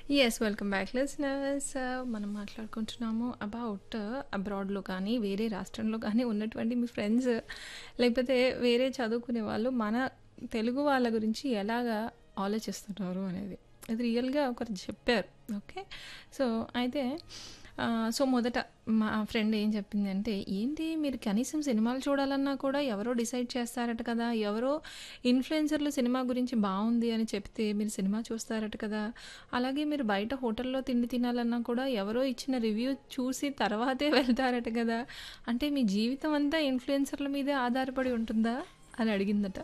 Yes. Welcome back listeners. మనం మాట్లాడుకుంటున్నాము about అబ్రాడ్‌లో కానీ, వేరే రాష్ట్రంలో కానీ ఉన్నటువంటి మీ ఫ్రెండ్స్ లేకపోతే వేరే చదువుకునే వాళ్ళు మన తెలుగు వాళ్ళ గురించి ఎలాగా ఆలోచిస్తున్నారు అనేది. ఇది రియల్‌గా ఒకరు చెప్పారు. ఓకే. సో, అయితే ఆహ్, సో, మొదట మా ఫ్రెండ్ ఏం చెప్పిందంటే, "ఏంటి మీరు కనీసం సినిమాలు చూడాలన్నా కూడా ఎవరో డిసైడ్ చేస్తారట కదా! ఎవరో ఇన్‌ఫ్లుయెన్సర్‌లు సినిమా గురించి బావుంది అని చెప్తే మీరు సినిమా చూస్తారట కదా! అలాగే మీరు బయట హోటల్‌లో తిండి తినాలన్నా కూడా ఎవరో ఇచ్చిన రివ్యూ చూసి తర్వాతే వెళ్తారట కదా! అంటే మీ జీవితం అంతా ఇన్‌ఫ్లుయెన్సర్‌ల మీదే ఆధారపడి ఉంటుందా?" అని అడిగిందట.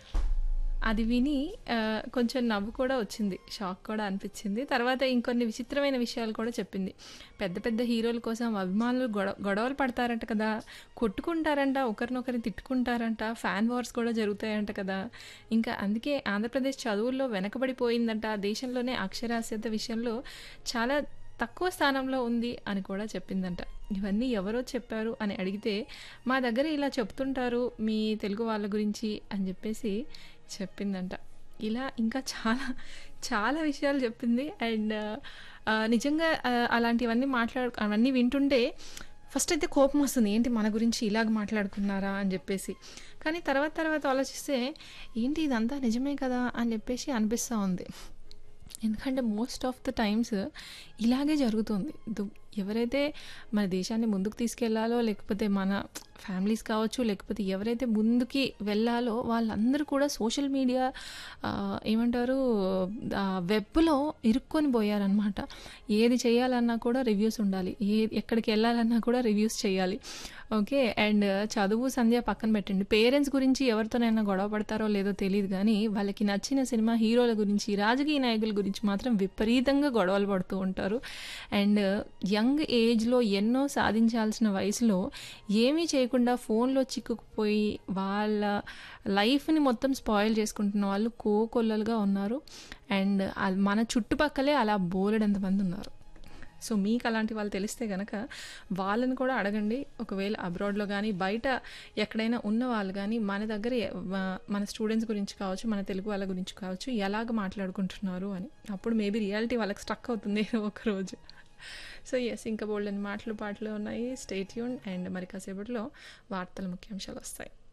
అది విని ఆహ్, కొంచెం నవ్వు కూడా వచ్చింది. షాక్ కూడా అనిపిచ్చింది. తర్వాత ఇంకొన్ని విచిత్రమైన విషయాలు కూడా చెప్పింది. పెద్ద పెద్ద హీరోల కోసం అభిమానులు గొడ గొడవలు పడతారంట కదా! కొట్టుకుంటారంట, ఒకరినొకరు తిట్టుకుంటారంట, ఫ్యాన్ వార్స్ కూడా జరుగుతాయంట కదా! ఇంకా అందుకే ఆంధ్రప్రదేశ్ చదువుల్లో వెనకబడిపోయిందంట. దేశంలోనే అక్షరాస్యత విషయంలో చాలా తక్కువ స్థానంలో ఉంది అని కూడా చెప్పిందంట. ఇవన్నీ ఎవరో చెప్పారు అని అడిగితే, "మా దగ్గర ఇలా చెప్తుంటారు మీ తెలుగు వాళ్ళ గురించి" అని చెప్పేసి చెప్పిందంట. ఇలా ఇంకా చాలా చాలా విషయాలు చెప్పింది. అండ్ ఆహ్, నిజంగా ఆహ్, అలాంటివన్నీ మాట్లాడు అవన్నీ వింటుంటే ఫస్ట్ అయితే కోపం వస్తుంది. ఏంటి మన గురించి ఇలాగ మాట్లాడుకున్నారా అని చెప్పేసి. కానీ తర్వాత తర్వాత ఆలోచిస్తే, ఏంటి ఇదంతా నిజమే కదా! అని చెప్పేసి అనిపిస్తా ఉంది. ఎందుకంటే మోస్ట్ ఆఫ్ ద టైమ్స్ ఇలాగే జరుగుతుంది. దు ఎవరైతే మన దేశాన్ని ముందుకు తీసుకెళ్లాలో, లేకపోతే మన ఫ్యామిలీస్ కావచ్చు, లేకపోతే ఎవరైతే ముందుకి వెళ్ళాలో వాళ్ళందరూ కూడా సోషల్ మీడియా ఆహ్, ఏమంటారు ఆహ్, వెబ్‌లో ఇరుక్కొని పోయారనమాట. ఏది చేయాలన్నా కూడా రివ్యూస్ ఉండాలి. ఏ ఎక్కడికి వెళ్ళాలన్నా కూడా రివ్యూస్ చేయాలి. ఓకే. అండ్ చదువు, సంధ్య పక్కన పెట్టండి. పేరెంట్స్ గురించి ఎవరితోనైనా గొడవ పడతారో లేదో తెలీదు గానీ, వాళ్ళకి నచ్చిన సినిమా హీరోల గురించి, రాజకీయ నాయకుల గురించి మాత్రం విపరీతంగా గొడవలు పడుతూ ఉంటారు. అండ్ యంగ్ ఏజ్‌లో ఎన్నో సాధించాల్సిన వయసులో ఏమీ చేయకుండా ఫోన్‌లో చిక్కుకుపోయి వాళ్ళ లైఫ్‌ని మొత్తం స్పాయిల్ చేసుకుంటున్న వాళ్ళు కోకొల్లలుగా ఉన్నారు. అండ్ అది మన చుట్టుపక్కలే అలా బోలెడంత మంది ఉన్నారు. సో, మీకు అలాంటి వాళ్ళు తెలిస్తే గనక వాళ్ళని కూడా అడగండి. ఒకవేళ అబ్రాడ్‌లో గానీ, బయట ఎక్కడైనా ఉన్న వాళ్ళు గానీ, మన దగ్గర ఎ వ మన స్టూడెంట్స్ గురించి కావచ్చు, మన తెలుగు వాళ్ళ గురించి కావచ్చు, ఎలాగ మాట్లాడుకుంటున్నారు అని. అప్పుడు మేబీ రియాలిటీ వాళ్ళకి స్ట్రక్ అవుతుంది ఏదో ఒక రోజు. So, yes. ఇంకా బోలెడన్ని మాటలు, పాటలు ఉన్నాయి. స్టే ట్యూన్డ్ అండ్ మరి కాసేపట్లో వార్తల ముఖ్యాంశాలు వస్తాయి.